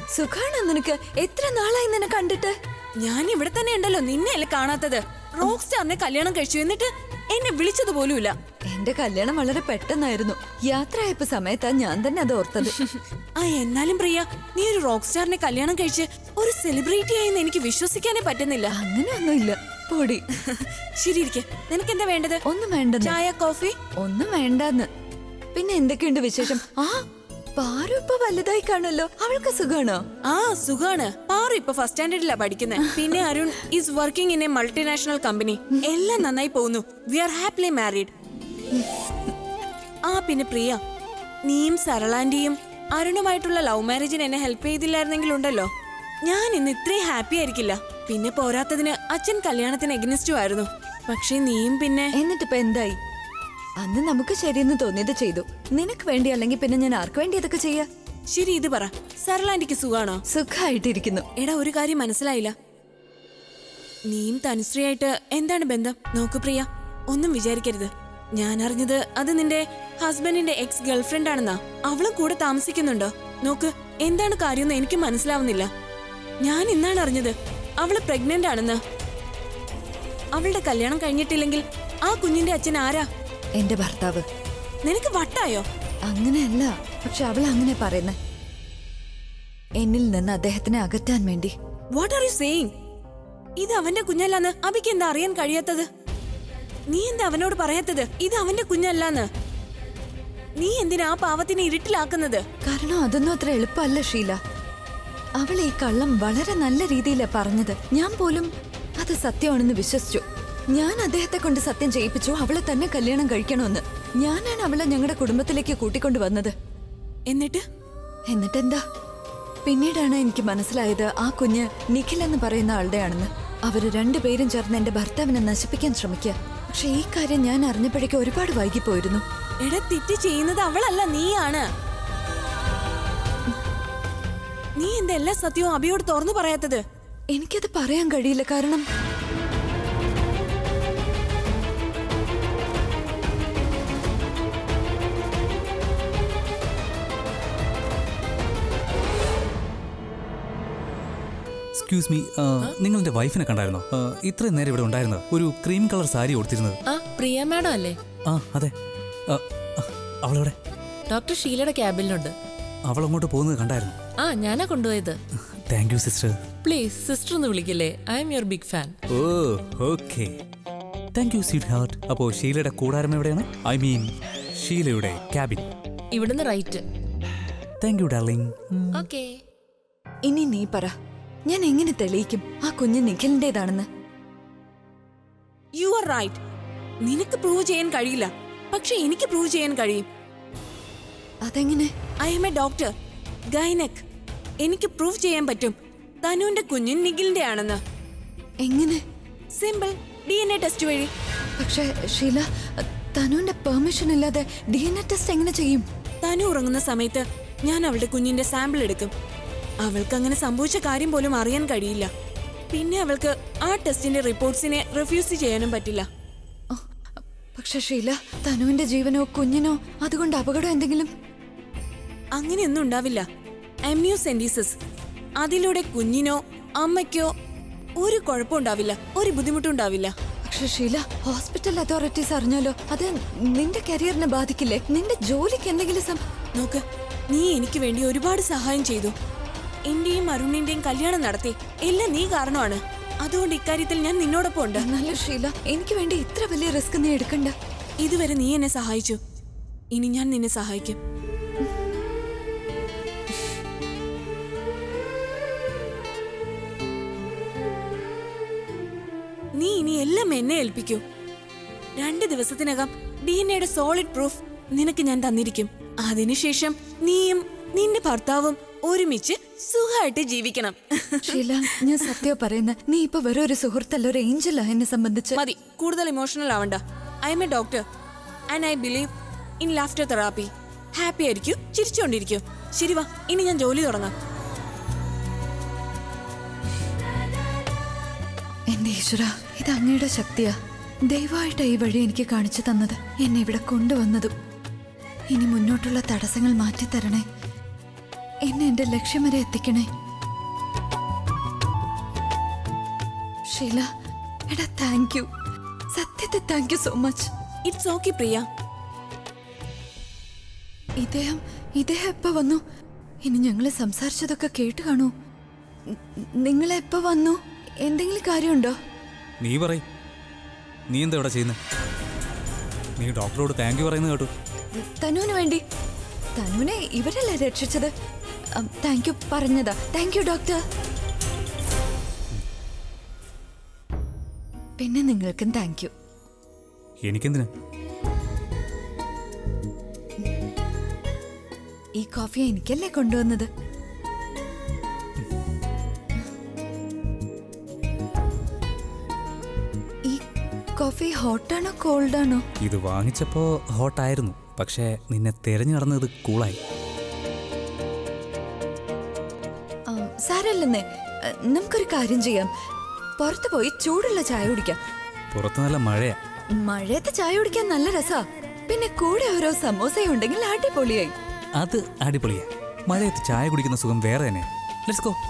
സുഖാണോ നിനക്ക് എത്ര നാളായി നിന്നെ കണ്ടിട്ട് ഞാൻ ഇവിടെ തന്നെ ഉണ്ടല്ലോ നിന്നെയല്ലേ കാണാത്തത് റോക്ക് സ്റ്റാറിനെ കല്യാണം കഴിച്ചു എന്നിട്ട് എന്നെ വിളിച്ചത് പോലുമില്ല എന്റെ കല്യാണം വളരെ പെട്ടെന്നായിരുന്നു യാത്രയായപ്പോ സമയത്താ ഞാൻ തന്നെ അത് ഓർത്തത് ആ എന്നാലും പ്രിയ നീ ഒരു റോക്ക് സ്റ്റാറിനെ കല്യാണം കഴിച്ച് ഒരു സെലിബ്രിറ്റി ആയെന്ന് എനിക്ക് വിശ്വസിക്കാനേ പറ്റുന്നില്ല അങ്ങനെയൊന്നുമില്ല പൊടി ശരി ഇരിക്കെ നിനക്ക് എന്താ വേണ്ടത് ഒന്നും വേണ്ടെന്ന് ചായ കോഫി ഒന്നും വേണ്ടെന്ന് പിന്നെ എന്തൊക്കെയുണ്ട് വിശേഷം ആ പാറു ഇപ്പൊ വലുതായി കാണുമല്ലോ അവൾക്ക് സുഖാണോ ആ സുഖാണ് പാറു ഇപ്പൊ ഫസ്റ്റ് സ്റ്റാൻഡേർഡിലാ പഠിക്കുന്നത് പിന്നെ Arun is working in a multinational company എല്ലാം നന്നായി പോകുന്നു വി ആർ ഹാപ്പിലി മാരീഡ് ആ പിന്നെ പ്രിയ നീയും സരളാന്റിയും അരുണുമായിട്ടുള്ള ലവ് മാരേജിന് എന്നെ ഹെൽപ്പ് ചെയ്തില്ലായിരുന്നെങ്കിൽ ഉണ്ടല്ലോ ഞാൻ ഇന്ന് ഇത്രയും ഹാപ്പി ആയിരിക്കില്ല പിന്നെ പോരാത്തതിന് അച്ഛൻ കല്യാണത്തിന് എഗ്നിസ്റ്റും ആയിരുന്നു പക്ഷേ നീയും പിന്നെ എന്നിട്ടിപ്പോ എന്തായി അന്ന് നമുക്ക് ശരിയെന്ന് തോന്നിയത് ചെയ്തു നിനക്ക് വേണ്ടി അല്ലെങ്കിൽ പിന്നെ ഞാൻ ആർക്ക് വേണ്ടി ഇതൊക്കെ ചെയ്യാ ശരി ഇത് പറ സരളാന്റിക്ക് സുഖാണോ സുഖമായിട്ടിരിക്കുന്നു എടാ ഒരു കാര്യം മനസ്സിലായില്ല നീയും തനുശ്രീയായിട്ട് എന്താണ് ബന്ധം നോക്കു പ്രിയ ഒന്നും വിചാരിക്കരുത് ഞാൻ അറിഞ്ഞത് അത് നിന്റെ ഹസ്ബൻഡിന്റെ എക്സ് ഗേൾഫ്രണ്ട് ആണെന്നാ അവളും കൂടെ താമസിക്കുന്നുണ്ടോ നോക്ക് എന്താണ് കാര്യമെന്ന് എനിക്ക് മനസ്സിലാവുന്നില്ല ഞാൻ ഇന്നാണ് അറിഞ്ഞത് അവള് പ്രഗ്നന്റ് ആണെന്ന് അവളുടെ കല്യാണം കഴിഞ്ഞിട്ടില്ലെങ്കിൽ ആ കുഞ്ഞിന്റെ അച്ഛൻ ആരാ എന്റെ ഭർത്താവ് നിനക്ക് വട്ടായോ അങ്ങനെയല്ല പക്ഷെ അവൾ അങ്ങനെ പറയുന്നേ എന്നിൽ നിന്ന് അദ്ദേഹത്തിനെ അകറ്റാൻ വേണ്ടി വാട്ട് ആർ യു സേയിങ് ഇത് അവന്റെ കുഞ്ഞല്ലാന്ന് അബിക്ക് എന്താ അറിയാൻ കഴിയാത്തത് നീ എന്താ അവനോട് പറയാത്തത് ഇത് അവന്റെ കുഞ്ഞല്ലാന്ന് നീ എന്തിനാ ആ പാവത്തിനെ ഇരുട്ടിലാക്കുന്നത് കാരണം അതൊന്നും അത്ര എളുപ്പമല്ല ഷീല അവൾ ഈ കള്ളം വളരെ നല്ല രീതിയിലാ പറഞ്ഞത് ഞാൻ പോലും അത് സത്യമാണെന്ന് വിശ്വസിച്ചു ഞാൻ അദ്ദേഹത്തെ കൊണ്ട് സത്യം ചെയ്യിപ്പിച്ചു അവളെ തന്നെ കല്യാണം കഴിക്കണമെന്ന് ഞാനാണ് അവളെ ഞങ്ങളുടെ കുടുംബത്തിലേക്ക് കൂട്ടിക്കൊണ്ടു വന്നത് എന്നിട്ട് എന്നിട്ടെന്താ പിന്നീടാണ് എനിക്ക് മനസ്സിലായത് ആ കുഞ്ഞ് നിഖിൽ എന്ന് പറയുന്ന ആളുടെയാണെന്ന് അവര് രണ്ടുപേരും ചേർന്ന് എന്റെ ഭർത്താവിനെ നശിപ്പിക്കാൻ ശ്രമിക്കുക പക്ഷെ ഈ കാര്യം ഞാൻ അറിഞ്ഞപ്പോഴേക്കും ഒരുപാട് വൈകിപ്പോയിരുന്നു എടാ തെറ്റ് ചെയ്യുന്നത് അവളല്ല നീയാണ് നീ എന്താ എല്ലാ സത്യവും അബിയോട് തുറന്നു പറയാത്തത് എനിക്കത് പറയാൻ കഴിയില്ല കാരണം എക്സ്ക്യൂസ് മീ നിങ്ങൾ എന്റെ വൈഫിനെ കണ്ടായിരുന്നോ ആ, ഇത്രയും നേരം ഇവിടെ ഉണ്ടായിരുന്നത് ഒരു ക്രീം കളർ സാരി കൊടുത്തിരുന്നത് ആ പ്രിയ മാഡം അല്ലേ ആ അതെ ആ, ആ, അവളെവിടെ ഡോക്ടർ ഷീലയുടെ ക്യാബിനിലുണ്ട് അവൾ അങ്ങോട്ട് പോകുന്നത് കണ്ടായിരുന്നു ആ ഞാനാ കൊണ്ടുപോയത് thank you sister please sister ഒന്ന് വിളിക്കില്ലേ I am your big fan oh okay thank you sweetheart അപ്പോ ഷീലയുടെ കൂടാരം എവിടെയാണ് ഐ മീൻ ഷീലയുടെ ക്യാബിൻ ഇവിടുന്ന് right thank you darling okay ഇനി നീ പറ ഞാൻ എങ്ങനെ തെളിയിക്കും ആ കുഞ്ഞ് നിഖിലിന്റേതാണെന്ന് യു ആർ റൈറ്റ് നിനക്ക് പ്രൂവ് ചെയ്യാൻ കഴിയില്ല പക്ഷെ എനിക്ക് പ്രൂവ് ചെയ്യാൻ കഴിയും അതെങ്ങനെ I am a doctor gynaec എനിക്ക് പ്രൂവ് ചെയ്യാൻ പറ്റും തനുവിന്റെ കുഞ്ഞ് നിഖിലിന്റെ ആണെന്ന് എങ്ങനെ simple D N A test വഴി പക്ഷെ ഷീല തനുവിന്റെ പെർമിഷൻ ഇല്ലാതെ ഡി എൻ എ ടെസ്റ്റ് എങ്ങനെ ചെയ്യും തനു ഉറങ്ങുന്ന സമയത്ത് ഞാൻ അവളുടെ കുഞ്ഞിന്റെ സാമ്പിൾ എടുക്കും അവൾക്ക് അങ്ങനെ സംഭവിച്ച കാര്യം പോലും അറിയാൻ കഴിയില്ല പിന്നെ അവൾക്ക് ആ ടെസ്റ്റിന്റെ റിപ്പോർട്ട്സിനെ റിഫ്യൂസ് ചെയ്യാനും പറ്റില്ല ഓ, പക്ഷെ ഷീല തനുവിന്റെ ജീവനോ കുഞ്ഞിനോ അതുകൊണ്ട് അപകടം എന്തെങ്കിലും അങ്ങനെയൊന്നും ഉണ്ടാവില്ല എമ്യൂസെന്റീസസ് അതിലൂടെ കുഞ്ഞിനോ അമ്മയ്ക്കോ ഒരു കുഴപ്പമുണ്ടാവില്ല ഒരു ബുദ്ധിമുട്ടും ഉണ്ടാവില്ല പക്ഷെ ഷീല ഹോസ്പിറ്റൽ അതോറിറ്റീസ് അറിഞ്ഞാലോ അത് നിന്റെ കരിയറിനെ ബാധിക്കില്ലേ നിന്റെ ജോലിക്ക് എന്തെങ്കിലും സം നോക്ക് നീ എനിക്ക് വേണ്ടി ഒരുപാട് സഹായം ചെയ്തു എന്റെയും അരുണിന്റെയും കല്യാണം നടത്തി എല്ലാം നീ കാരണമാണ് അതുകൊണ്ട് ഇക്കാര്യത്തിൽ ഞാൻ നിന്നോടൊപ്പം ഉണ്ട് എന്നാലും ഷീല എനിക്ക് വേണ്ടി ഇത്ര വലിയ റിസ്ക് നീ എടുക്കണ്ട ഇതുവരെ നീ എന്നെ സഹായിച്ചു ഇനി ഞാൻ നിന്നെ സഹായിക്കും നീ ഇനി എല്ലാം എന്നെ ഏൽപ്പിക്കൂ രണ്ട് ദിവസത്തിനകം ഡി എൻ എയുടെ സോളിഡ് പ്രൂഫ് നിനക്ക് ഞാൻ തന്നിരിക്കും അതിനുശേഷം നീയും നിന്റെ ഭർത്താവും ഒരുമിച്ച് സുഖമായിട്ട് ജീവിക്കണം ഷീല ഞാൻ സത്യം പറയുന്ന നീ ഇപ്പൊ വെറും ഒരു സുഹൃത്തല്ല ഒരു ഏഞ്ചലാ എന്നെ സംബന്ധിച്ച് മതി കൂടുതൽ ഇമോഷണൽ ആവണ്ട I am a doctor and I believe in laughter therapy happy ആയിരിക്കൂ ചിരിച്ചുകൊണ്ടിരിക്കൂ ശരി വാ ഇനി ഞാൻ ജോലി തുടങ്ങാം എന്റെ ഈശ്വര ഇത് അങ്ങയുടെ ശക്തിയാ ദയവായിട്ട് ഈ വഴി എനിക്ക് കാണിച്ചു തന്നത് എന്നെ ഇവിടെ കൊണ്ടുവന്നതും ഇനി മുന്നോട്ടുള്ള തടസ്സങ്ങൾ മാറ്റിത്തരണേ എന്നെ എന്റെ ലക്ഷ്യം വരെ എത്തിക്കണേ ഷീല എടാ താങ്ക് യു സത്യത്തെ thank you so much it's okay Priya ഇദ്ദേഹം ഇദ്ദേഹം എപ്പോ വന്നു ഇനി ഞങ്ങള് സംസാരിച്ചതൊക്കെ കേട്ട് കാണൂ നിങ്ങൾ എപ്പോ വന്നു എന്തെങ്കിലും കാര്യമുണ്ടോ നീ പറയ് നീ എന്താ ഇവിടെ ചെയ്യുന്നത് നീ ഡോക്ടറോട് താങ്ക് യു പറയുന്നത് കേട്ടു തനുവിന് വേണ്ടി തനുവിനെ ഇവരല്ലേ രക്ഷിച്ചത് താങ്ക് യു പറഞ്ഞതാ താങ്ക് യു ഡോക്ടർ പിന്നെ നിങ്ങൾക്കും താങ്ക് യു എനിക്കെന്തിനാ ഈ കോഫി എനിക്കല്ലേ കൊണ്ടുവന്നത് ഈ കോഫി ഹോട്ടാണോ കോൾഡാണോ ഇത് വാങ്ങിച്ചപ്പോൾ ഹോട്ടായിരുന്നു പക്ഷേ നിന്നെ തിരഞ്ഞു നടന്നത് കൂളായി ആ, സാരമില്ലെന്നേ ആ, നമുക്കൊരു കാര്യം ചെയ്യാം പുറത്ത് പോയി ചൂടുള്ള ചായ കുടിക്കാം പുറത്ത് നല്ല മഴയാ മഴയത്ത് ചായ കുടിക്കാൻ നല്ല രസാ പിന്നെ കൂടെ ഓരോ സമോസയും ഉണ്ടെങ്കിൽ അടിപൊളിയായി അത് അടിപൊളിയാ മഴയത്ത് ചായ കുടിക്കുന്ന സുഖം വേറെ തന്നെ ലെറ്റ്സ് ഗോ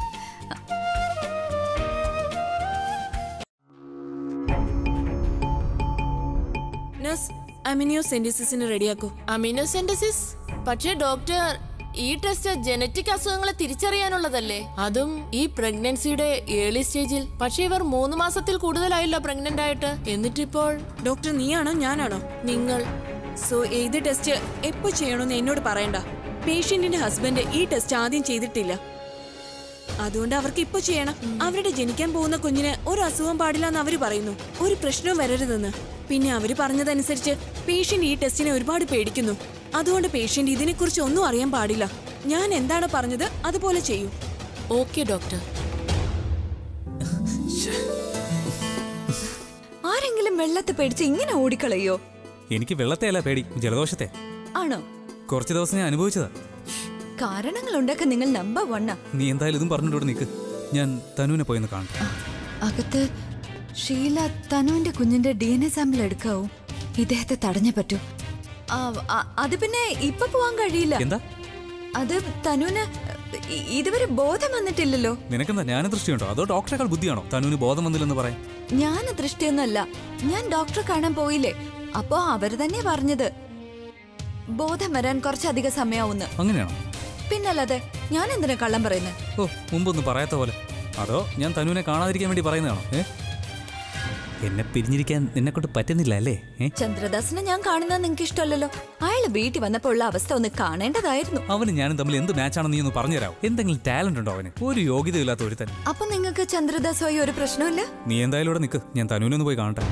നഴ്സ് അമിനിയോ സെന്റിസിന് റെഡിയാക്കൂ അമിനോസെന്റസിസ് പക്ഷേ ഡോക്ടർ ഈ ടെസ്റ്റ് ജനറ്റിക് അസുഖങ്ങളെ തിരിച്ചറിയാനുള്ളതല്ലേ അതും ഈ പ്രഗ്നൻസിയുടെ ഏർലി സ്റ്റേജിൽ പക്ഷേ ഇവർ മൂന്ന് മാസത്തിൽ കൂടുതലായില്ല പ്രഗ്നന്റ് ആയിട്ട് എന്നിട്ടിപ്പോൾ ഡോക്ടർ നീയാണോ ഞാനാണോ നിങ്ങൾ സോ ഏത് ടെസ്റ്റ് എപ്പോ ചെയ്യണമെന്ന് എന്നോട് പറയണ്ട പേഷ്യന്റിന്റെ ഹസ്ബൻഡ് ഈ ടെസ്റ്റ് ആദ്യം ചെയ്തിട്ടില്ല അതുകൊണ്ട് അവർക്ക് ഇപ്പൊ ചെയ്യണം അവരുടെ ജനിക്കാൻ പോകുന്ന കുഞ്ഞിന് ഒരു അസുഖം പാടില്ല എന്ന് അവര് പറയുന്നു ഒരു പ്രശ്നവും വരരുതെന്ന് പിന്നെ അവര് പറഞ്ഞതനുസരിച്ച് പേഷ്യന്റ് ഈ ടെസ്റ്റിനെ ഒരുപാട് പേടിക്കുന്നു അതുകൊണ്ട് പേഷ്യന്റ് ഇതിനെക്കുറിച്ച് ഒന്നും അറിയാൻ പാടില്ല ഞാൻ എന്താണ് പറഞ്ഞത് അതുപോലെ ചെയ്യൂ ഓക്കെ ഡോക്ടർ ആരെങ്കിലും വെള്ളത്തെ പേടിച്ച് ഇങ്ങനെ ഓടിക്കളയോ എനിക്ക് വെള്ളത്തെയല്ല പേടി ജലദോഷത്തെ ആണോ കുറച്ച് ദിവസം ഞാൻ അനുഭവിച്ചതാ കാരണങ്ങൾ ഉണ്ടാക്കാൻ നിങ്ങൾ നമ്പർ വണ്ണാ നീ എന്തായാലും ഇതും പറഞ്ഞിട്ട് നിൽക്ക് ഞാൻ തനുവിനെ പോയെന്ന് കാണട്ടെ അകത്ത് ഷീല തനുവിന്റെ കുഞ്ഞിന്റെ ഡി എൻ എ സാമ്പിൾ എടുക്കാവൂ ഇദ്ദേഹത്തെ തടഞ്ഞേ പറ്റൂ ആ, ആ, അത് പിന്നെ ഇപ്പൊ പോവാൻ കഴിയില്ല എന്താ അത് തനുവിന് ഇ- ഇതുവരെ ബോധം വന്നിട്ടില്ലല്ലോ നിനക്കെന്താ ജ്ഞാന ദൃഷ്ടിയുണ്ടോ അതോ ഡോക്ടറേക്കാൾ ബുദ്ധിയാണോ തനുവിന് ബോധം വന്നില്ലെന്ന് പറയാൻ ഞാൻ ദൃഷ്ടിയൊന്നുമല്ല ഞാൻ ഡോക്ടറെ കാണാൻ പോയില്ലേ അപ്പോ അവര് തന്നെ പറഞ്ഞത് ബോധം വരാൻ കുറച്ചധികം സമയാവുന്ന് അങ്ങനെയാണോ പിന്നല്ലാതെ ഞാൻ എന്തിനാ കള്ളം പറയുന്നത് ഓ മുമ്പൊന്നും പറയാത്ത പോലെ അതോ ഞാൻ തനുവിനെ കാണാതിരിക്കാൻ വേണ്ടി പറയുന്നതാണോ ഏ എന്നെ പിരിഞ്ഞിരിക്കാൻ നിന്നെ കൊണ്ട് പറ്റുന്നില്ല അല്ലേ ഏ ചന്ദ്രദാസിനെ ഞാൻ കാണുന്നത് നിങ്ങൾക്ക് ഇഷ്ടമല്ലല്ലോ അയാൾ വീട്ടിൽ വന്നപ്പോൾ ഉള്ള അവസ്ഥ ഒന്ന് കാണേണ്ടതായിരുന്നു അവനും ഞാനും തമ്മിൽ എന്ത് മാച്ചാണെന്ന് നീ ഒന്ന് പറഞ്ഞുതരാമോ എന്തെങ്കിലും ടാലന്റ് ഉണ്ടോ അവന് ഒരു യോഗ്യതയില്ലാത്ത ഒരുത്തൻ അപ്പൊ നിങ്ങൾക്ക് ചന്ദ്രദാസുമായി ഒരു പ്രശ്നമില്ല നീ എന്തായാലും ഇവിടെ നിൽക്ക് ഞാൻ തനുവിനെ ഒന്ന് പോയി കാണട്ടെ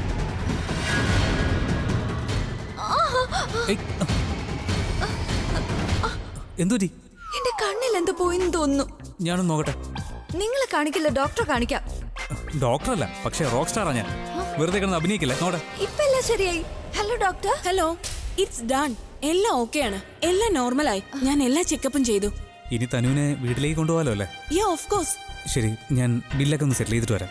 ഏയ്, ആ. എന്തുപറ്റി എന്റെ കണ്ണിൽ എന്തോ പോയിന്ന് തോന്നുന്നു ഞാനൊന്ന് നോക്കട്ടെ നിങ്ങളെ കാണിക്കില്ല ഡോക്ടറെ കാണിക്കാം ഡോക്ടറല്ല പക്ഷേ റോക്ക് സ്റ്റാറാ ഞാൻ വെറുതെ കിടന്ന് അഭിനയിക്കില്ല നോടെ ഇപ്പൊ എല്ലാം ശരിയായി hello doctor hello it's done എല്ലാം ഓക്കെയാണ് എല്ലാം നോർമലായി ഞാൻ എല്ലാ ചെക്കപ്പും ചെയ്തു ഇനി തനുവിനെ വീട്ടിലേക്ക് കൊണ്ടുപോകാലോ അല്ലേ യാ ഓഫ് കോഴ്സ് ശരി ഞാൻ ബില്ലൊക്കെ ഒന്ന് സെറ്റിൽ ചെയ്തിട്ട് വരാം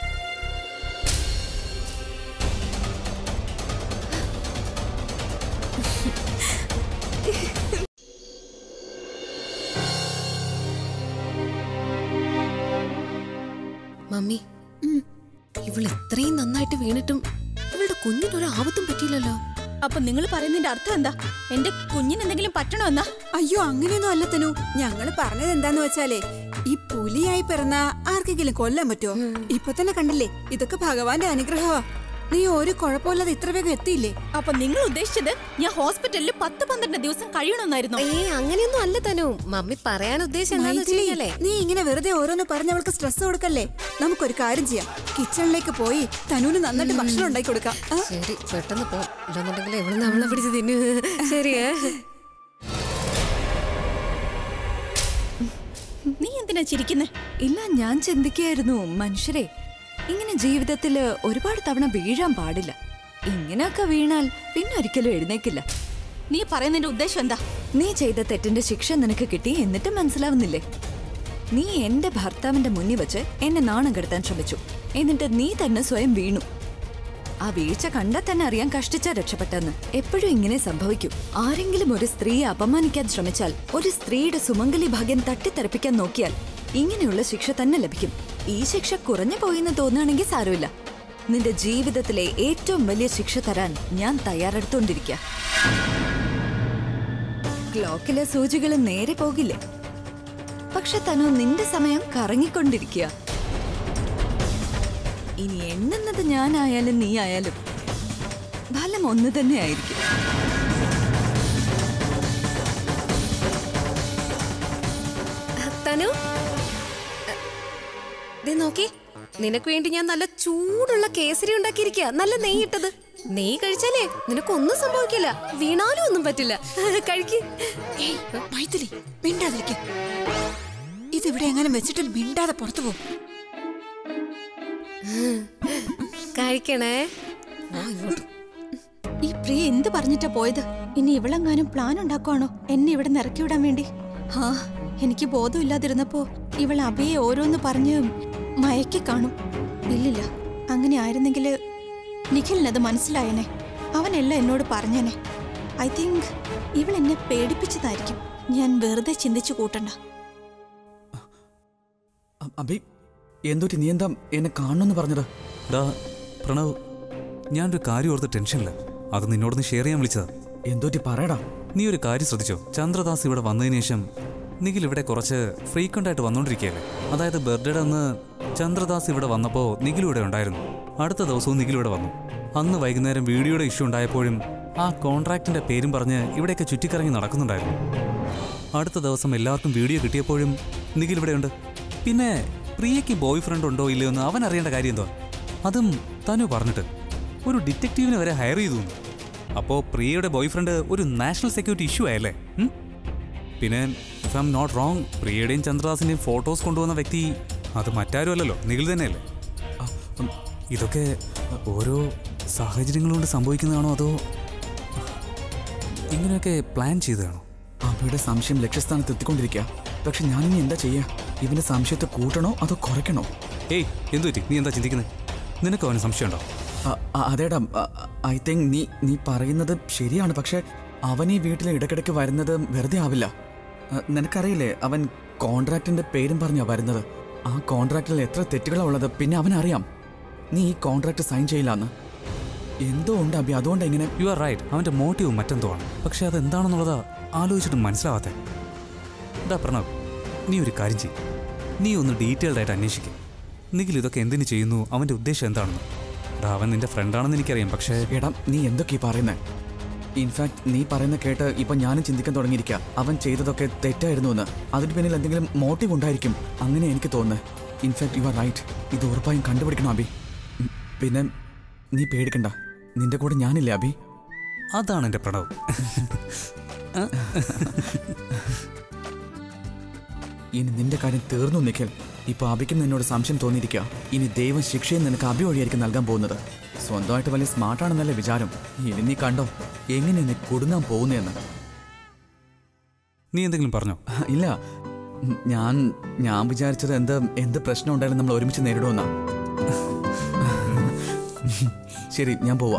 മമ്മി ഇവൾ ഇത്രയും നന്നായിട്ട് വീണിട്ടും ഇവളുടെ കുഞ്ഞിനൊരു ആപത്തും പറ്റിയില്ലല്ലോ അപ്പൊ നിങ്ങൾ പറയുന്നതിന്റെ അർത്ഥം എന്താ എന്റെ കുഞ്ഞിന് എന്തെങ്കിലും പറ്റണമെന്നാ അയ്യോ അങ്ങനെയൊന്നും അല്ല തനു ഞങ്ങള് പറഞ്ഞത് എന്താന്ന് വെച്ചാലേ ഈ പുലിയായി പിറന്ന ആർക്കെങ്കിലും കൊല്ലാൻ പറ്റുമോ ഇപ്പൊ തന്നെ കണ്ടില്ലേ ഇതൊക്കെ ഭഗവാന്റെ അനുഗ്രഹമാ നീ ഒരു കുഴപ്പമില്ലാതെ ഇത്ര വേഗം എത്തിയില്ലേ അപ്പൊ നിങ്ങൾ ഉദ്ദേശിച്ചത് ഞാൻ ഹോസ്പിറ്റലിൽ പത്ത് പന്ത്രണ്ട് ദിവസം കഴിയണമെന്നായിരുന്നു ഏ അങ്ങനെയൊന്നും അല്ല തനു മമ്മി പറയാൻ ഉദ്ദേശം എന്താന്ന് മൈഥിലി, വെച്ചാലേ നീ ഇങ്ങനെ വെറുതെ ഓരോന്ന് പറഞ്ഞ് അവൾക്ക് സ്ട്രെസ് കൊടുക്കല്ലേ നമുക്കൊരു കാര്യം ചെയ്യാം കിച്ചണിലേക്ക് പോയി തനുവിന് നന്നായിട്ട് ഭക്ഷണം ഉണ്ടാക്കി കൊടുക്കാം ആ? ശരി പെട്ടെന്ന് പോ ഇല്ലെന്നുണ്ടെങ്കിൽ എവിടെ നമ്മളെ പിടിച്ച് തിന്നു ശരിയേ നീ എന്തിനാ ചിരിക്കുന്നേ ഇല്ല ഞാൻ ചിന്തിക്കുകയായിരുന്നു മനുഷ്യരെ ഇങ്ങനെ ജീവിതത്തിൽ ഒരുപാട് തവണ വീഴാൻ പാടില്ല ഇങ്ങനെയൊക്കെ വീണാൽ പിന്നെ ഒരിക്കലും എഴുന്നേക്കില്ല നീ പറയുന്നതിന്റെ ഉദ്ദേശം എന്താ നീ ചെയ്ത തെറ്റിന്റെ ശിക്ഷ നിനക്ക് കിട്ടി എന്നിട്ട് മനസ്സിലാവുന്നില്ലേ നീ എന്റെ ഭർത്താവിന്റെ മുന്നിൽ വെച്ച് എന്നെ നാണം കെടുത്താൻ ശ്രമിച്ചു എന്നിട്ട് നീ തന്നെ സ്വയം വീണു ആ വീഴ്ച കണ്ടാൽ തന്നെ അറിയാൻ കഷ്ടിച്ചാ രക്ഷപ്പെട്ടെന്ന് എപ്പോഴും ഇങ്ങനെ സംഭവിക്കും ആരെങ്കിലും ഒരു സ്ത്രീയെ അപമാനിക്കാൻ ശ്രമിച്ചാൽ ഒരു സ്ത്രീയുടെ സുമംഗലി ഭാഗ്യം തട്ടിത്തെറിപ്പിക്കാൻ നോക്കിയാൽ ഇങ്ങനെയുള്ള ശിക്ഷ തന്നെ ലഭിക്കും ഈ ശിക്ഷ കുറഞ്ഞു പോയെന്ന് തോന്നുകയാണെങ്കിൽ സാരമില്ല നിന്റെ ജീവിതത്തിലെ ഏറ്റവും വലിയ ശിക്ഷ തരാൻ ഞാൻ തയ്യാറെടുത്തോണ്ടിരിക്കുക ക്ലോക്കിലെ സൂചികൾ നേരെ പോകില്ലേ പക്ഷെ തനു നിന്റെ സമയം കറങ്ങിക്കൊണ്ടിരിക്കുക ഇനി എണ്ണുന്നത് ഞാനായാലും നീ ആയാലും ഫലം ഒന്ന് തന്നെ ആയിരിക്കും തനു ദേ നോക്കി നിനക്ക് വേണ്ടി ഞാൻ നല്ല ചൂടുള്ള കേസരി ഉണ്ടാക്കിയിരിക്കുക നല്ല നെയ്യിട്ടത് നെയ്യ് കഴിച്ചാലേ നിനക്കൊന്നും സംഭവിക്കില്ല വീണാലും ഒന്നും പറ്റില്ല കഴിക്ക് ഏയ് മൈഥിലി മിണ്ടാതിരിക്കും ഇതിവിടെ എങ്ങനെ വെച്ചിട്ട് മിണ്ടാതെ പുറത്തു പോകും കഴിക്കണേ ആ, ഇങ്ങോട്ട്. ഈ പ്രിയ എന്ത് പറഞ്ഞിട്ടാ പോയത് ഇനി ഇവളെങ്ങാനും പ്ലാൻ ഉണ്ടാക്കുവാണോ എന്നെ ഇവിടെ നിറക്കി വിടാൻ വേണ്ടി ഹാ എനിക്ക് ബോധമില്ലാതിരുന്നപ്പോ ഇവൾ അബിയെ ഓരോന്ന് പറഞ്ഞ് മയക്കി കാണും ഇല്ലില്ല അങ്ങനെ ആയിരുന്നെങ്കിൽ നിഖിലിനത് മനസ്സിലായനെ അവനെല്ലാം എന്നോട് പറഞ്ഞേനെ ഐ തിങ്ക് ഇവൾ എന്നെ പേടിപ്പിച്ചതായിരിക്കും ഞാൻ വെറുതെ ചിന്തിച്ചു കൂട്ടണ്ട അ- അഭി എന്തോറ്റി നീ എന്താ എന്നെ കാണണമെന്ന് പറഞ്ഞത് ഡാ പ്രണവ് ഞാനൊരു കാര്യം ഓർത്ത് ടെൻഷനില്ല അത് നിന്നോടൊന്ന് ഷെയർ ചെയ്യാൻ വിളിച്ചതാ എന്തോറ്റി പറയടാ നീ ഒരു കാര്യം ശ്രദ്ധിച്ചോ ചന്ദ്രദാസ് ഇവിടെ വന്നതിന് ശേഷം നിഖിൽ ഇവിടെ കുറച്ച് ഫ്രീക്വന്റ് ആയിട്ട് വന്നുകൊണ്ടിരിക്കുകയല്ലേ അതായത് ബർത്ത്ഡേ അന്ന് ചന്ദ്രദാസ് ഇവിടെ വന്നപ്പോൾ നിഖിൽ ഇവിടെ ഉണ്ടായിരുന്നു അടുത്ത ദിവസവും നിഖിൽ ഇവിടെ വന്നു അന്ന് വൈകുന്നേരം വീഡിയോയുടെ ഇഷ്യൂ ഉണ്ടായപ്പോഴും ആ കോൺട്രാക്റ്റിന്റെ പേരും പറഞ്ഞ് ഇവിടെയൊക്കെ ചുറ്റിക്കറങ്ങി നടക്കുന്നുണ്ടായിരുന്നു അടുത്ത ദിവസം എല്ലാവർക്കും വീഡിയോ കിട്ടിയപ്പോഴും നിഖിൽ ഇവിടെയുണ്ട് പിന്നെ പ്രിയയ്ക്ക് ബോയ് ഫ്രണ്ട് ഉണ്ടോ ഇല്ലയോ എന്ന് അവൻ അറിയേണ്ട കാര്യം എന്തോ അതും തനു പറഞ്ഞിട്ട് ഒരു ഡിറ്റക്റ്റീവിനെ വരെ ഹയർ ചെയ്തു എന്ന്. അപ്പോ പ്രിയയുടെ ബോയ് ഫ്രണ്ട് ഒരു നാഷണൽ സെക്യൂരിറ്റി ഇഷ്യൂ ആയല്ലേ ഉം? പിന്നെ if I am not wrong പ്രിയയുടെയും ചന്ദ്രദാസിന്റെയും ഫോട്ടോസ് കൊണ്ടുവന്ന വ്യക്തി അത് മറ്റാരും അല്ലല്ലോ നിഖിൽ തന്നെയല്ലേ അ, ഉം, ഇതൊക്കെ ഓരോ സാഹചര്യങ്ങൾ കൊണ്ട് സംഭവിക്കുന്നതാണോ അതോ ഇങ്ങനെയൊക്കെ പ്ലാൻ ചെയ്തതാണോ അഭയുടെ സംശയം ലക്ഷ്യസ്ഥാനത്ത് എത്തിക്കൊണ്ടിരിക്കുക പക്ഷെ ഞാനിനി എന്താ ചെയ്യാ ഇവന്റെ സംശയത്തെ കൂട്ടണോ അതോ കുറയ്ക്കണോ ഏയ് എന്തു പറ്റി നീ എന്താ ചിന്തിക്കുന്നത് നിനക്ക് അവന് സംശയമുണ്ടോ അ- അ- അതേടാ ഐ തിങ്ക് നീ നീ പറയുന്നത് ശരിയാണ് പക്ഷെ അവൻ ഈ വീട്ടിൽ ഇടയ്ക്കിടയ്ക്ക് വരുന്നത് വെറുതെ ആവില്ല അ, നിനക്കറിയില്ലേ അവൻ കോൺട്രാക്റ്റിന്റെ പേരും പറഞ്ഞാ വരുന്നത് ആ കോൺട്രാക്റ്റിൽ എത്ര തെറ്റുകളാ ഉള്ളത് പിന്നെ അവനറിയാം നീ ഈ കോൺട്രാക്ട് സൈൻ ചെയ്യില്ലാന്ന് എന്തോ ഉണ്ട് അഭി അതുകൊണ്ട് എങ്ങനെ യു ആർ റൈറ്റ് അവന്റെ മോട്ടീവ് മറ്റെന്തോ ആണ് പക്ഷെ അത് എന്താണെന്നുള്ളതാ ആലോചിച്ചിട്ട് മനസ്സിലാവാത്തെ ഡാ പ്രണവ് നീ ഒരു കാര്യം ചെയ്യും നീ ഒന്ന് ഡീറ്റെയിൽഡ് ആയിട്ട് അന്വേഷിക്കും നിഖിൽ ഇതൊക്കെ എന്തിനു ചെയ്യുന്നു അവന്റെ ഉദ്ദേശം എന്താണെന്ന് ഡാ അവൻ നിന്റെ ഫ്രണ്ടാണെന്ന് എനിക്കറിയാം പക്ഷേ എടാ നീ എന്തൊക്കെയാ പറയുന്നേ ഇൻഫാക്ട് നീ പറയുന്ന കേട്ട് ഇപ്പൊ ഞാനും ചിന്തിക്കാൻ തുടങ്ങിയിരിക്കുക അവൻ ചെയ്തതൊക്കെ തെറ്റായിരുന്നു എന്ന് അതിന് പിന്നിൽ എന്തെങ്കിലും മോട്ടീവ് ഉണ്ടായിരിക്കും അങ്ങനെ എനിക്ക് തോന്നുന്നത് ഇൻഫാക്ട് യു ആർ റൈറ്റ് ഇത് ഉറപ്പായും കണ്ടുപിടിക്കണം അബി ഉം, പിന്നെ നീ പേടിക്കണ്ട നിന്റെ കൂടെ ഞാനില്ലേ അബി അതാണ് എൻ്റെ പ്രണവ് ഇനി നിന്റെ കാര്യം തീർന്നു നിഖിൽ ഇപ്പൊ അബിക്കും നിന്നോട് സംശയം തോന്നിയിരിക്കുക ഇനി ദൈവം ശിക്ഷയും നിനക്ക് അബി വഴിയായിരിക്കും നൽകാൻ പോകുന്നത് സ്വന്തമായിട്ട് വലിയ സ്മാർട്ടാണെന്നല്ലേ വിചാരം ഇനി നീ കണ്ടോ എങ്ങനെ നീ കുടുങ്ങാൻ പോകുന്നതെന്ന് നീ എന്തെങ്കിലും പറഞ്ഞോ ഇല്ല ഉം, ഞാൻ ഞാൻ വിചാരിച്ചത് എന്ത് എന്ത് പ്രശ്നം ഉണ്ടായാലും നമ്മൾ ഒരുമിച്ച് നേരിടുമെന്നാ ശരി ഞാൻ പോവാ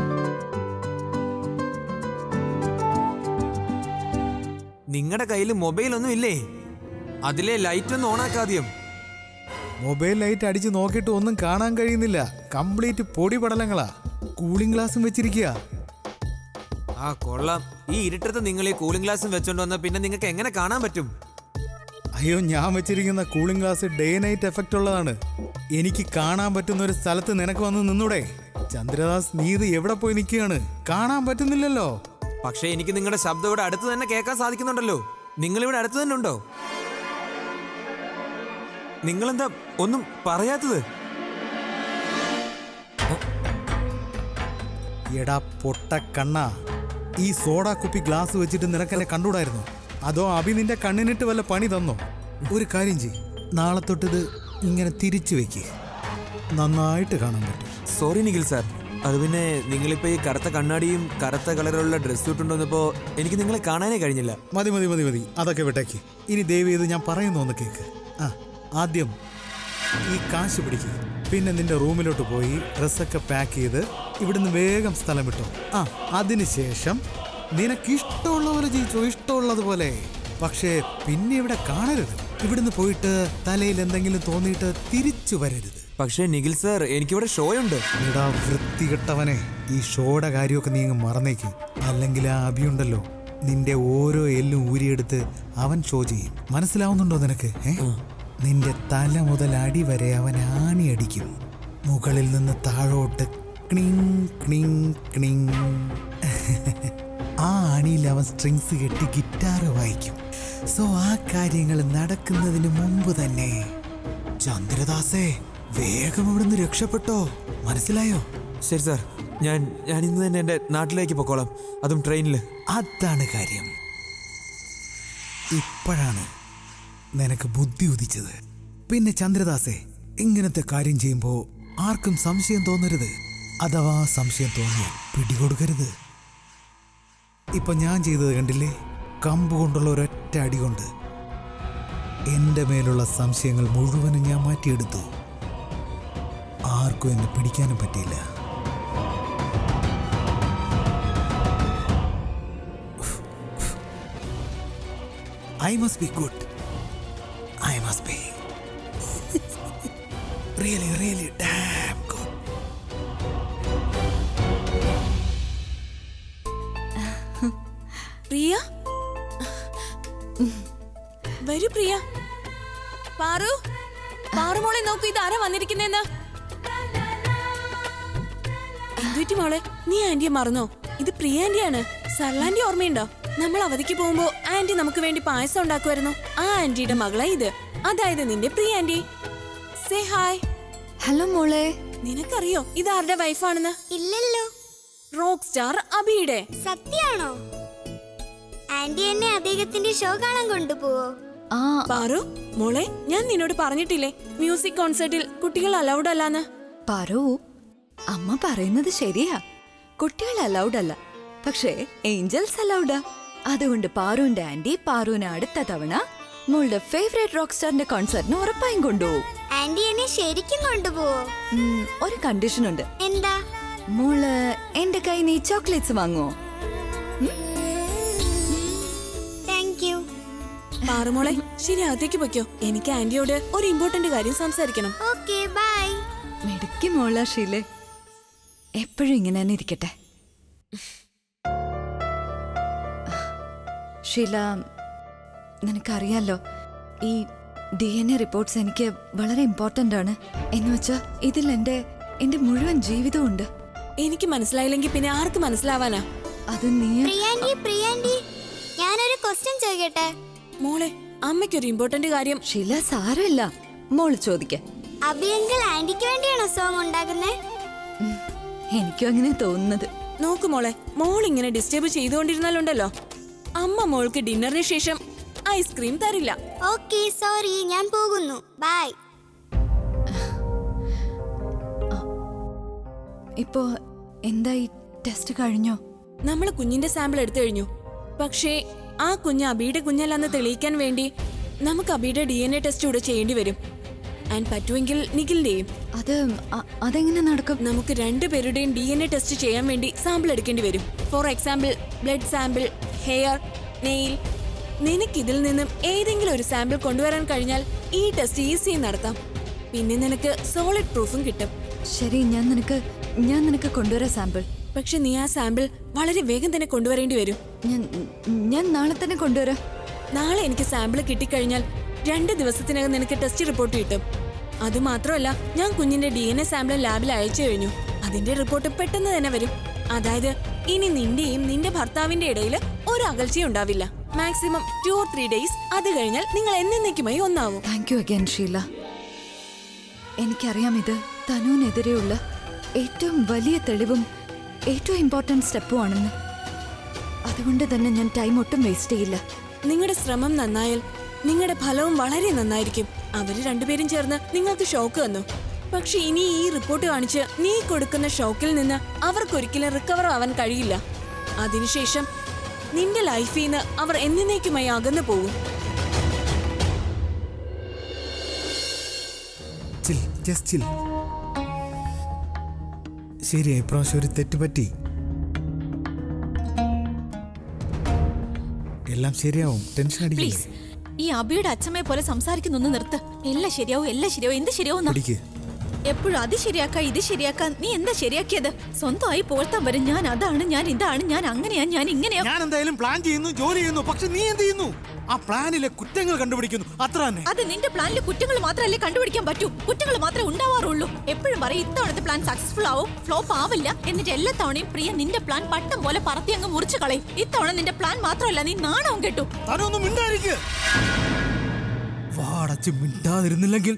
നിങ്ങളുടെ കയ്യിൽ മൊബൈൽ ഒന്നും ഇല്ലേ അതിലെ ലൈറ്റ് ഒന്ന് ഓണാക്കാദ്യം മൊബൈൽ ലൈറ്റ് അടിച്ച് നോക്കിയിട്ട് ഒന്നും കാണാൻ കഴിയുന്നില്ല കംപ്ലീറ്റ് പൊടി പടലങ്ങളാ കൂളിംഗ് ഗ്ലാസും വെച്ചിരിക്കുക ആ കൊള്ളാം ഈ ഇരുട്ടത്ത് നിങ്ങൾ ഈ കൂളിംഗ് ഗ്ലാസും വെച്ചോണ്ട് വന്ന പിന്നെ നിങ്ങൾക്ക് എങ്ങനെ കാണാൻ പറ്റും അയ്യോ ഞാൻ വെച്ചിരിക്കുന്ന cooling glass day night effect ഉള്ളതാണ് എനിക്ക് കാണാൻ പറ്റുന്ന ഒരു സ്ഥലത്ത് നിനക്ക് വന്ന് നിന്നൂടെ ചന്ദ്രദാസ് നീ ഇത് എവിടെ പോയി നിൽക്കുകയാണ് കാണാൻ പറ്റുന്നില്ലല്ലോ പക്ഷേ എനിക്ക് നിങ്ങളുടെ ശബ്ദം ഇവിടെ അടുത്ത് തന്നെ കേൾക്കാൻ സാധിക്കുന്നുണ്ടല്ലോ നിങ്ങൾ ഇവിടെ അടുത്ത് തന്നെ ഉണ്ടോ നിങ്ങളെന്താ ഒന്നും പറയാത്തത് എടാ പൊട്ട കണ്ണ ഈ സോഡാ കുപ്പി ഗ്ലാസ് വെച്ചിട്ട് നിനക്ക് എന്നെ കണ്ടുകൂടായിരുന്നു അതോ അഭി നിന്റെ കണ്ണിനിട്ട് വല്ല പണി തന്നോ ഒരു കാര്യം ചെയ് നാളെ തൊട്ടിത് ഇങ്ങനെ തിരിച്ചു വെക്ക് നന്നായിട്ട് കാണാൻ പറ്റും സോറി നിഖിൽ സാർ അത് പിന്നെ നിങ്ങളിപ്പോ ഈ കറുത്ത കണ്ണാടിയും കറുത്ത കളറുള്ള ഡ്രസ് ഇട്ടുണ്ടോന്നപ്പോ എനിക്ക് നിങ്ങളെ കാണാനേ കഴിഞ്ഞില്ല മതി മതി മതി മതി അതൊക്കെ വിട്ടേക്ക് ഇനി ദയവ് ചെയ്ത് ഞാൻ പറയുന്നു ഒന്ന് കേക്ക് ആ ആദ്യം ഈ കാശ് പിടിക്കുക പിന്നെ നിന്റെ റൂമിലോട്ട് പോയി ഡ്രസ്സൊക്കെ പാക്ക് ചെയ്ത് ഇവിടുന്ന് വേഗം സ്ഥലം വിട്ടോ ആ അതിനുശേഷം നിനക്ക് ഇഷ്ടമുള്ള പോലെ ജീവിച്ചോ ഇഷ്ടമുള്ളതുപോലെ പക്ഷേ പിന്നെ ഇവിടെ കാണരുത് ഇവിടുന്ന് പോയിട്ട് തലയിൽ എന്തെങ്കിലും തോന്നിയിട്ട് തിരിച്ചു വരരുത് പക്ഷേ നിഖിൽ സർ എനിക്കിവിടെ ഷോ ഉണ്ട് എടാ വൃത്തികെട്ടവനെ ഈ ഷോയുടെ കാര്യമൊക്കെ നീ അങ്ങ് മറന്നേക്ക് അല്ലെങ്കിൽ ആ അഭിയുണ്ടല്ലോ നിന്റെ ഓരോ എല്ലും ഊരിയെടുത്ത് അവൻ ഷോ ചെയ്യും മനസ്സിലാവുന്നുണ്ടോ നിനക്ക് ഏ നിന്റെ തല മുതൽ അടി വരെ അവൻ ആണി അടിക്കും മുകളിൽ നിന്ന് താഴോട്ട് ക്ലിങ് ക്ലിങ് ക്ലിങ് ആ അണിയിൽ അവൻ സ്ട്രിങ്സ് കെട്ടി ഗിറ്റാർ വായിക്കും സോ ആ കാര്യങ്ങൾ നടക്കുന്നതിന് മുമ്പ് തന്നെ ചന്ദ്രദാസേ വേഗം ഇവിടുന്ന് രക്ഷപ്പെട്ടോ മനസ്സിലായോ ശരി സാർ ഞാൻ ഞാൻ ഇന്ന് തന്നെ എൻ്റെ നാട്ടിലേക്ക് പൊക്കോളാം അതും ട്രെയിനിൽ അതാണ് കാര്യം ഇപ്പോഴാണ് നിനക്ക് ബുദ്ധി ഉദിച്ചത് പിന്നെ ചന്ദ്രദാസേ ഇങ്ങനത്തെ കാര്യം ചെയ്യുമ്പോൾ ആർക്കും സംശയം തോന്നരുത് അഥവാ സംശയം തോന്നിയാൽ പിടികൊടുക്കരുത് ഇപ്പൊ ഞാൻ ചെയ്തത് കണ്ടില്ലേ കമ്പ് കൊണ്ടുള്ള ഒരൊറ്റ അടി കൊണ്ട് എന്റെ മേലുള്ള സംശയങ്ങൾ മുഴുവനും ഞാൻ മാറ്റിയെടുത്തു ആർക്കും എന്നെ പിടിക്കാനും പറ്റിയില്ല I must be good. I must be. really, really damn good. പ്രിയ വരൂ പ്രിയ പാറു പാറു മോളെ നോക്കൂ ഇത് ആരാ വന്നിരിക്കുന്നെന്ന് എന്തുപറ്റി മോളെ നീ ആന്റിയെ മറന്നോ ഇത് പ്രിയ ആന്റിയാണ് സർലാന്റി ഓർമ്മയുണ്ടോ നമ്മൾ അവധിക്ക് പോകുമ്പോ ആന്റി നമുക്ക് വേണ്ടി പായസം ഉണ്ടാക്കുമായിരുന്നു ആ ആന്റിയുടെ മകളാ ഇത് അതായത് നിന്റെ Priya aunty say hi hello മോളെ നിനക്കറിയോ ഇത് ആരുടെ വൈഫാണെന്ന് ഇല്ലല്ലോ റോക്ക് സ്റ്റാർ അബിയുടെ സത്യാണോ ആന്റി എന്നെ അദ്ദേഹത്തിന്റെ ഷോ കാണാൻ കൊണ്ടുപോവോ ആ പാറു മോളെ ഞാൻ നിന്നോട് പറഞ്ഞിട്ടില്ലേ മ്യൂസിക് കോൺസേർട്ടിൽ കുട്ടികൾ അലൗഡ് അല്ലാന്ന് പറൂ അമ്മ പറയുന്നത് ശരിയാ കുട്ടികൾ അലൗഡ് അല്ല പക്ഷേ ഏഞ്ചൽസ് അലൗഡാ അതുകൊണ്ട് പാറുവിന്റെ ആന്റി പാറുവിനെ അടുത്ത തവണ മോളുടെ ഫേവറേറ്റ് റോക്ക് സ്റ്റാറിന്റെ കോൺസേർട്ടിന് ഉറപ്പായും കൊണ്ടുപോകും ആന്റി എന്നെ ശരിക്കും കൊണ്ടുപോവോ ഉം, ഒരു കണ്ടീഷൻ ഉണ്ട് എന്താ മോള് എന്റെ കൈ നീ ചോക്ലേറ്റ്സ് വാങ്ങുവോ താങ്ക് യു പാറുമോളെ ശരി അകത്തേക്ക് പൊയ്ക്കോ എനിക്ക് ആന്റിയോട് ഒരു ഇമ്പോർട്ടന്റ് കാര്യം സംസാരിക്കണം ഓക്കെ ബൈ മിടുക്കി മോള ഷീലെ എപ്പോഴും ഇങ്ങനെ തന്നെ ഇരിക്കട്ടെ ഷീല നിനക്കറിയാലോ ഈ ഡി എൻ എ റിപ്പോർട്ട്സ് എനിക്ക് വളരെ ഇമ്പോർട്ടൻ്റ് ആണ് എന്ന് വെച്ചാ ഇതിൽ എൻ്റെ എൻ്റെ മുഴുവൻ ജീവിതവും ഉണ്ട് എനിക്ക് മനസ്സിലായില്ലെങ്കിൽ പിന്നെ ആർക്ക് മനസ്സിലാവാനാ അത് നീ പ്രിയാന്റി പ്രിയാന്റി ഞാനൊരു ക്വസ്റ്റ്യൻ ചോദിക്കട്ടെ മോളെ അമ്മയ്ക്കൊരു ഇമ്പോർട്ടന്റ് കാര്യം ഷീല സാരമില്ല മോള് ചോദിക്ക അഭിയങ്കിൾ ആന്റിക്ക് വേണ്ടിയാണോ സോങ് ഉണ്ടാക്കുന്നേ എനിക്കും അങ്ങനെ തോന്നുന്നത് നോക്കു മോളെ മോൾ ഇങ്ങനെ ഡിസ്റ്റർബ് ചെയ്തുകൊണ്ടിരുന്നാലുണ്ടല്ലോ അമ്മ മോൾക്ക് ഡിന്നറിന് ശേഷം ഐസ്ക്രീം തരില്ല ഓക്കെ സോറി ഞാൻ പോകുന്നു ബൈ ഇപ്പോ എന്തായി ടെസ്റ്റ് കഴിഞ്ഞോ നമ്മൾ കുഞ്ഞിന്റെ സാമ്പിൾ എടുത്തു കഴിഞ്ഞു പക്ഷേ ആ കുഞ്ഞ് അബിയുടെ കുഞ്ഞല്ലെന്ന് തെളിയിക്കാൻ വേണ്ടി നമുക്ക് അബിയുടെ ഡി എൻ എ ടെസ്റ്റ് കൂടെ ചെയ്യേണ്ടി വരും ആൻഡ് പറ്റുമെങ്കിൽ നിഖിലിന്റെയും അത് അ- അതെങ്ങനെ നടക്കും നമുക്ക് രണ്ടുപേരുടെയും ഡി എൻ എ ടെസ്റ്റ് ചെയ്യാൻ വേണ്ടി സാമ്പിൾ എടുക്കേണ്ടി വരും for example blood sample hair nail നിനക്ക് ഇതിൽ നിന്നും ഏതെങ്കിലും ഒരു സാമ്പിൾ കൊണ്ടുവരാൻ കഴിഞ്ഞാൽ ഈ ടെസ്റ്റ് ഈസി നടത്താം പിന്നെ നിനക്ക് സോളിഡ് പ്രൂഫും കിട്ടും ശരി ഞാൻ നിനക്ക് ഞാൻ നിനക്ക് കൊണ്ടുവരാം സാമ്പിൾ പക്ഷെ നീ ആ സാമ്പിൾ വളരെ വേഗം തന്നെ കൊണ്ടുവരേണ്ടി വരും ഞാൻ ഞാൻ നാളെ തന്നെ കൊണ്ടുവരാം നാളെ എനിക്ക് സാമ്പിൾ കിട്ടിക്കഴിഞ്ഞാൽ രണ്ട് ദിവസത്തിനകം നിനക്ക് ടെസ്റ്റ് റിപ്പോർട്ട് കിട്ടും അതുമാത്രമല്ല ഞാൻ കുഞ്ഞിന്റെ ഡി എൻ എ സാമ്പിൾ ലാബിൽ അയച്ചു കഴിഞ്ഞു അതിന്റെ റിപ്പോർട്ട് പെട്ടെന്ന് തന്നെ വരും അതായത് ഇനി നിന്റെയും നിന്റെ ഭർത്താവിന്റെ ഇടയിൽ ഒരു അകൽച്ചയും ഉണ്ടാവില്ല maximum two or three days അത് കഴിഞ്ഞാൽ നിങ്ങൾ എന്നേക്കുമായി ഒന്നാവും താങ്ക് യു അഗൈൻ ഷീല എനിക്കറിയാം ഇത് തനുവിനെതിരെയുള്ള ഏറ്റവും വലിയ തെളിവും ഏറ്റവും ഇമ്പോർട്ടൻറ്റ് സ്റ്റെപ്പും ആണെന്ന് അതുകൊണ്ട് തന്നെ ഞാൻ ടൈം ഒട്ടും വേസ്റ്റ് ചെയ്യില്ല നിങ്ങളുടെ ശ്രമം നന്നായാൽ നിങ്ങളുടെ ഫലവും വളരെ നന്നായിരിക്കും അവര് രണ്ടുപേരും ചേർന്ന് നിങ്ങൾക്ക് ഷോക്ക് തന്നു പക്ഷെ ഇനി ഈ റിപ്പോർട്ട് കാണിച്ച് നീ കൊടുക്കുന്ന ഷോക്കിൽ നിന്ന് അവർക്കൊരിക്കലും റിക്കവർ ആവാൻ കഴിയില്ല അതിനുശേഷം നിന്റെ ലൈഫിൽ നിന്ന് അവർ എന്നേക്കുമായി അകന്നു പോകും ചിൽ ജസ്റ്റ് ചിൽ ശരി ഇപ്രാവശ്യം ഒരു തെറ്റ് പറ്റി എല്ലാം ശരിയാവും ടെൻഷൻ അടിക്കില്ലേ പ്ലീസ് ഈ അബിയുടെ അച്ഛമ്മയെ പോലെ സംസാരിക്കുന്നൊന്ന് നിർത്ത് എല്ലാം ശരിയാവും എല്ലാം ശരിയാവും എന്ത് ശരിയാവും പിടിക്ക് എപ്പോഴും അത് ശരിയാക്കാം ഇത് ശരിയാക്കാൻ നീ എന്താ ശരിയാക്കിയത് സ്വന്തമായി പോഴ്ത്താൻ വരും ഞാൻ അതാണ് ഞാൻ ഇതാണ് ഞാൻ അങ്ങനെയാ ഞാൻ ഇങ്ങനെയാ ഞാൻ എന്തായാലും പ്ലാൻ ചെയ്യുന്നു ജോലി ചെയ്യുന്നു പക്ഷെ നീ എന്ത് ചെയ്യുന്നു ആ പ്ലാനിലെ കുറ്റങ്ങൾ കണ്ടുപിടിക്കുന്നു അത്ര തന്നെ അത് നിന്റെ പ്ലാനിൽ കുറ്റങ്ങൾ മാത്രമല്ലേ കണ്ടുപിടിക്കാൻ പറ്റൂ കുറ്റങ്ങൾ മാത്രമേ ഉണ്ടാവാറുള്ളൂ എപ്പോഴും പറയും ഇത്തവണത്തെ പ്ലാൻ സക്സസ്ഫുൾ ആവും ഫ്ലോപ്പ് ആവില്ല എന്നിട്ട് എല്ലാ തവണയും പ്രിയ നിന്റെ പ്ലാൻ പട്ടം പോലെ പറത്തി അങ്ങ് മുറിച്ചു കളയും ഇത്തവണ നിന്റെ പ്ലാൻ മാത്രമല്ല നീ നാണവും കെട്ടു താനൊന്നും മിണ്ടായിരിക്കുക വാടച്ച് മിണ്ടാതിരുന്നില്ലെങ്കിൽ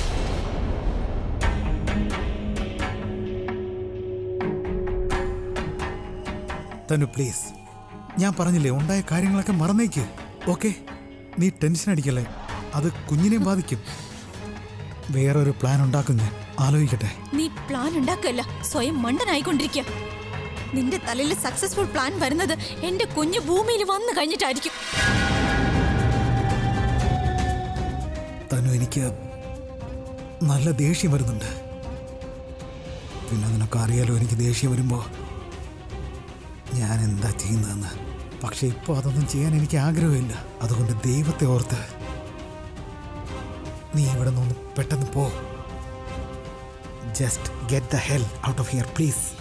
തനു പ്ലീസ് ഞാൻ പറഞ്ഞില്ലേ ഉണ്ടായ കാര്യങ്ങളൊക്കെ മറന്നേക്ക് ഓക്കെ നീ ടെൻഷൻ അടിക്കല്ലേ അത് കുഞ്ഞിനെയും ബാധിക്കും വേറൊരു പ്ലാൻ ഉണ്ടാക്കും ഞാൻ ആലോചിക്കട്ടെ നീ പ്ലാൻ ഉണ്ടാക്കല്ല സ്വയം മണ്ടനായിക്കൊണ്ടിരിക്കുക നിന്റെ തലയിൽ സക്സസ്ഫുൾ പ്ലാൻ വരുന്നത് എന്റെ കുഞ്ഞു ഭൂമിയിൽ വന്നു കഴിഞ്ഞിട്ടായിരിക്കും തനു എനിക്ക് നല്ല ദേഷ്യം വരുന്നുണ്ട് പിന്നെ നിനക്ക് അറിയാലോ എനിക്ക് ദേഷ്യം വരുമ്പോൾ ഞാൻ എന്താ ചെയ്യുന്നതെന്ന് പക്ഷെ ഇപ്പോൾ അതൊന്നും ചെയ്യാൻ എനിക്ക് ആഗ്രഹമില്ല അതുകൊണ്ട് ദൈവത്തെ ഓർത്ത് നീ ഇവിടെ നിന്ന് പെട്ടെന്ന് പോ just get the hell out of here please